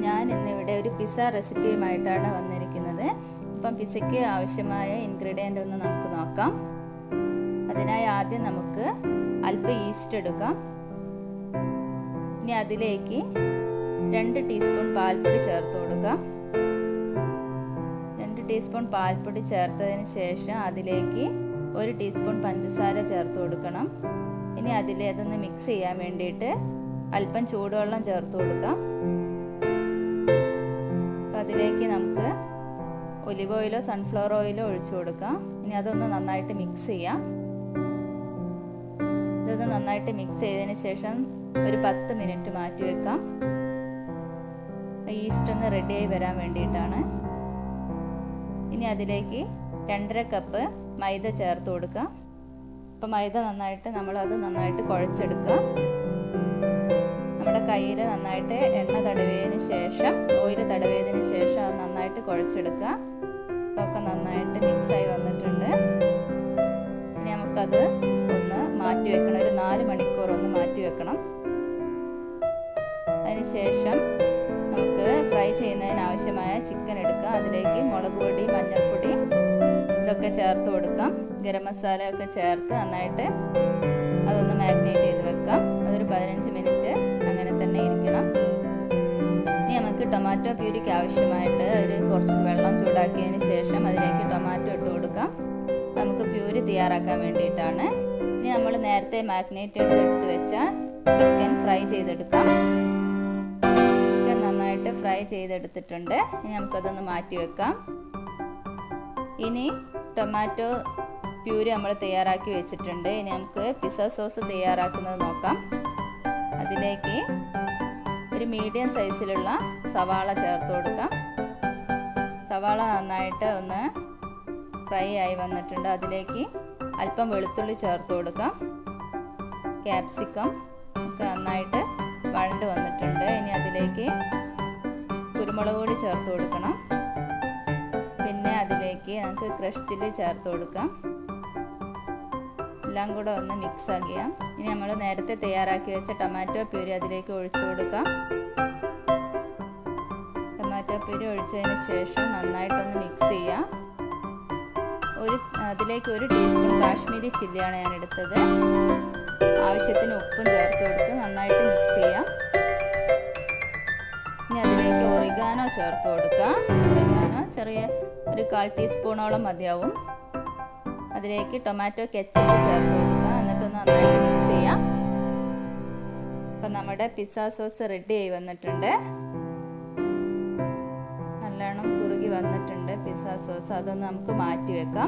ഞാൻ ഇന്നിവിടെ ഒരു പിസ്സ റെസിപ്പിയുമായിട്ടാണ് വന്നിരിക്കുന്നത് അപ്പം പിസ്സയ്ക്ക് ആവശ്യമായ ഇൻഗ്രീഡിയൻ്റ് ഒന്ന് നമുക്ക് നോക്കാം അതിനായി ആദ്യം നമുക്ക് അല്പം ഈസ്റ്റ് എടുക്കാം ഇനി അതിലേക്ക് രണ്ട് ടീസ്പൂൺ പാൽപ്പൊടി ചേർത്ത് കൊടുക്കാം രണ്ട് ടീസ്പൂൺ പാൽപ്പൊടി ചേർത്തതിന് ശേഷം അതിലേക്ക് ഒരു ടീസ്പൂൺ പഞ്ചസാര ചേർത്ത് കൊടുക്കണം ഇനി അതിൽ അതൊന്ന് മിക്സ് ചെയ്യാൻ വേണ്ടിയിട്ട് അല്പം ചൂടുവെള്ളം ചേർത്ത് കൊടുക്കാം അതിലേക്ക് നമുക്ക് ഒലിവ് ഓയിലോ സൺഫ്ലവർ ഓയിലോ ഒഴിച്ചു കൊടുക്കാം ഇനി അതൊന്ന് നന്നായിട്ട് മിക്സ് ചെയ്യാം ഇതൊന്ന് നന്നായിട്ട് മിക്സ് ചെയ്തതിന് ശേഷം ഒരു പത്ത് മിനിറ്റ് മാറ്റി വെക്കാം ഈസ്റ്റ് ഒന്ന് റെഡിയായി വരാൻ വേണ്ടിയിട്ടാണ് ഇനി അതിലേക്ക് രണ്ടര കപ്പ് മൈദ ചേർത്ത് കൊടുക്കാം അപ്പം മൈദ നന്നായിട്ട് നമ്മളത് നന്നായിട്ട് കുഴച്ചെടുക്കുക നമ്മുടെ കയ്യിൽ നന്നായിട്ട് എണ്ണ തടവിയതിന് ശേഷം ഓയിൽ തടവിയതിന് ശേഷം അത് നന്നായിട്ട് കുഴച്ചെടുക്കുക അപ്പോൾ ഒക്കെ നന്നായിട്ട് മിക്സായി വന്നിട്ടുണ്ട് ഇനി നമുക്കത് ഒന്ന് മാറ്റി വെക്കണം ഒരു നാല് മണിക്കൂർ ഒന്ന് മാറ്റി വെക്കണം അതിന് ശേഷം നമുക്ക് ഫ്രൈ ചെയ്യുന്നതിന് ആവശ്യമായ ചിക്കൻ എടുക്കാം അതിലേക്ക് മുളക് പൊടി മഞ്ഞൾപ്പൊടി ഇതൊക്കെ ചേർത്ത് കൊടുക്കാം ഗരം മസാല ഒക്കെ ചേർത്ത് നന്നായിട്ട് അതൊന്ന് മാഗ്നേറ്റ് ചെയ്ത് വെക്കാം അതൊരു പതിനഞ്ച് മിനിറ്റ് അങ്ങനെ തന്നെ ഇരിക്കണം ഇനി നമുക്ക് ടൊമാറ്റോ പ്യൂരിക്ക് ആവശ്യമായിട്ട് ഒരു കുറച്ച് വെള്ളം ചൂടാക്കിയതിന് ശേഷം അതിലേക്ക് ടൊമാറ്റോ ഇട്ട് കൊടുക്കാം നമുക്ക് പ്യൂരി തയ്യാറാക്കാൻ വേണ്ടിയിട്ടാണ് ഇനി നമ്മൾ നേരത്തെ മാഗ്നേറ്റ് എടുത്ത് വെച്ച ചിക്കൻ ഫ്രൈ ചെയ്തെടുക്കാം ചിക്കൻ നന്നായിട്ട് ഫ്രൈ ചെയ്തെടുത്തിട്ടുണ്ട് ഇനി നമുക്കതൊന്ന് മാറ്റി വെക്കാം ഇനി ടൊമാറ്റോ പ്യൂരി നമ്മൾ തയ്യാറാക്കി വെച്ചിട്ടുണ്ട് ഇനി നമുക്ക് പിസ്സ സോസ് തയ്യാറാക്കുന്നത് നോക്കാം അതിലേക്ക് ഒരു മീഡിയം സൈസിലുള്ള സവാള ചേർത്ത് കൊടുക്കാം സവാള നന്നായിട്ട് ഒന്ന് ഫ്രൈ ആയി വന്നിട്ടുണ്ട് അതിലേക്ക് അല്പം വെളുത്തുള്ളി ചേർത്ത് കൊടുക്കാം ക്യാപ്സിക്കം ഒക്കെ നന്നായിട്ട് വഴണ്ട് വന്നിട്ടുണ്ട് ഇനി അതിലേക്ക് കുരുമുളക് പൊടി ചേർത്ത് കൊടുക്കണം പിന്നെ അതിലേക്ക് നമുക്ക് ക്രഷ് ചില്ലി ചേർത്ത് കൊടുക്കാം എല്ലാം കൂടെ ഒന്ന് മിക്സ് ആക്കിയാം ഇനി നമ്മൾ നേരത്തെ തയ്യാറാക്കി വെച്ച ടൊമാറ്റോ പ്യൂരി അതിലേക്ക് ഒഴിച്ചു കൊടുക്കാം ടൊമാറ്റോ പ്യൂരി ഒഴിച്ചതിന് ശേഷം നന്നായിട്ടൊന്ന് മിക്സ് ചെയ്യാം ഒരു അതിലേക്ക് ഒരു ടീസ്പൂൺ കാശ്മീരി ചില്ലിയാണ് ഞാൻ എടുത്തത് ആവശ്യത്തിന് ഉപ്പും ചേർത്ത് കൊടുത്ത് നന്നായിട്ട് മിക്സ് ചെയ്യാം ഇനി അതിലേക്ക് ഒറിഗാനോ ചേർത്ത് കൊടുക്കാം ഒറിഗാനോ ചെറിയ ഒരു കാൽ ടീസ്പൂണോളം മതിയാവും അതിലേക്ക് ടൊമാറ്റോ കെച്ചപ്പ് ചേർത്ത് കൊടുക്കുക എന്നിട്ടൊന്ന് നന്നായിട്ട് മിക്സ് ചെയ്യാം അപ്പം നമ്മുടെ പിസ്സ സോസ് റെഡി ആയി വന്നിട്ടുണ്ട് നല്ലോണം കുറുകി വന്നിട്ടുണ്ട് പിസ്സ സോസ് അതൊന്ന് നമുക്ക് മാറ്റി വെക്കാം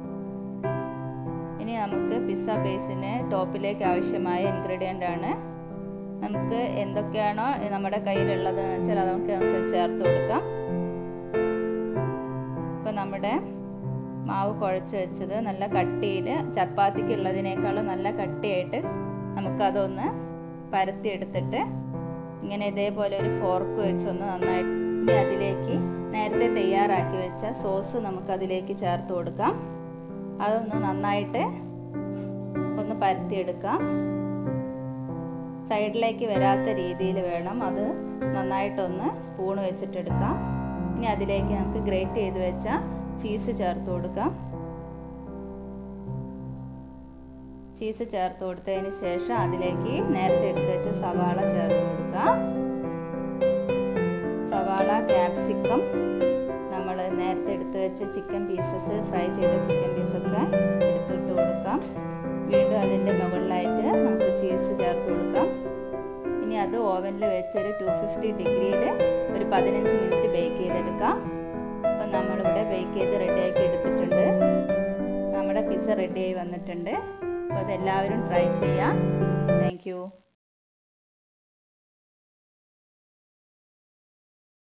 ഇനി നമുക്ക് പിസ്സ ബേസിന് ടോപ്പിലേക്ക് ആവശ്യമായ ഇൻഗ്രീഡിയൻ്റ് ആണ് നമുക്ക് എന്തൊക്കെയാണോ നമ്മുടെ കയ്യിലുള്ളതെന്ന് വെച്ചാൽ അത് നമുക്ക് നമുക്ക് ചേർത്ത് കൊടുക്കാം ഇപ്പം നമ്മുടെ മാവ് കുഴച്ച് വെച്ചത് നല്ല കട്ടിയിൽ ചപ്പാത്തിക്കുള്ളതിനേക്കാളും നല്ല കട്ടിയായിട്ട് നമുക്കതൊന്ന് പരത്തിയെടുത്തിട്ട് ഇങ്ങനെ ഇതേപോലെ ഒരു ഫോർക്ക് വെച്ചൊന്ന് നന്നായിട്ട് ഇനി അതിലേക്ക് നേരത്തെ തയ്യാറാക്കി വെച്ച സോസ് നമുക്കതിലേക്ക് ചേർത്ത് കൊടുക്കാം അതൊന്ന് നന്നായിട്ട് ഒന്ന് പരത്തിയെടുക്കാം സൈഡിലേക്ക് വരാത്ത രീതിയിൽ വേണം അത് നന്നായിട്ടൊന്ന് സ്പൂൺ വെച്ചിട്ടെടുക്കാം ഇനി അതിലേക്ക് നമുക്ക് ഗ്രേറ്റ് ചെയ്ത് വെച്ച ചീസ് ചേർത്ത് കൊടുക്കാം ചീസ് ചേർത്ത് കൊടുത്തതിന് ശേഷം അതിലേക്ക് നേരത്തെ എടുത്ത് വെച്ച സവാള ചേർത്ത് കൊടുക്കാം സവാള ക്യാപ്സിക്കം നമ്മൾ നേരത്തെ എടുത്ത് വെച്ച ചിക്കൻ പീസസ് ഫ്രൈ ചെയ്ത ചിക്കൻ പീസൊക്കെ എടുത്തിട്ട് കൊടുക്കാം വീണ്ടും അതിൻ്റെ മുകളിലായിട്ട് നമുക്ക് ചീസ് ചേർത്ത് കൊടുക്കാം ഇനി അത് ഓവനിൽ വെച്ച് ഒരു ടു ഫിഫ്റ്റി ഡിഗ്രിയിൽ ഒരു പതിനഞ്ച് മിനിറ്റ് ബേക്ക് ചെയ്തെടുക്കാം അപ്പം നമ്മളിവിടെ ബേക്ക് ചെയ്ത് റെഡിയാക്കി എടുത്തിട്ടുണ്ട് നമ്മുടെ പിസ്സ റെഡിയായി വന്നിട്ടുണ്ട് അപ്പോൾ അതെല്ലാവരും ട്രൈ ചെയ്യാം താങ്ക്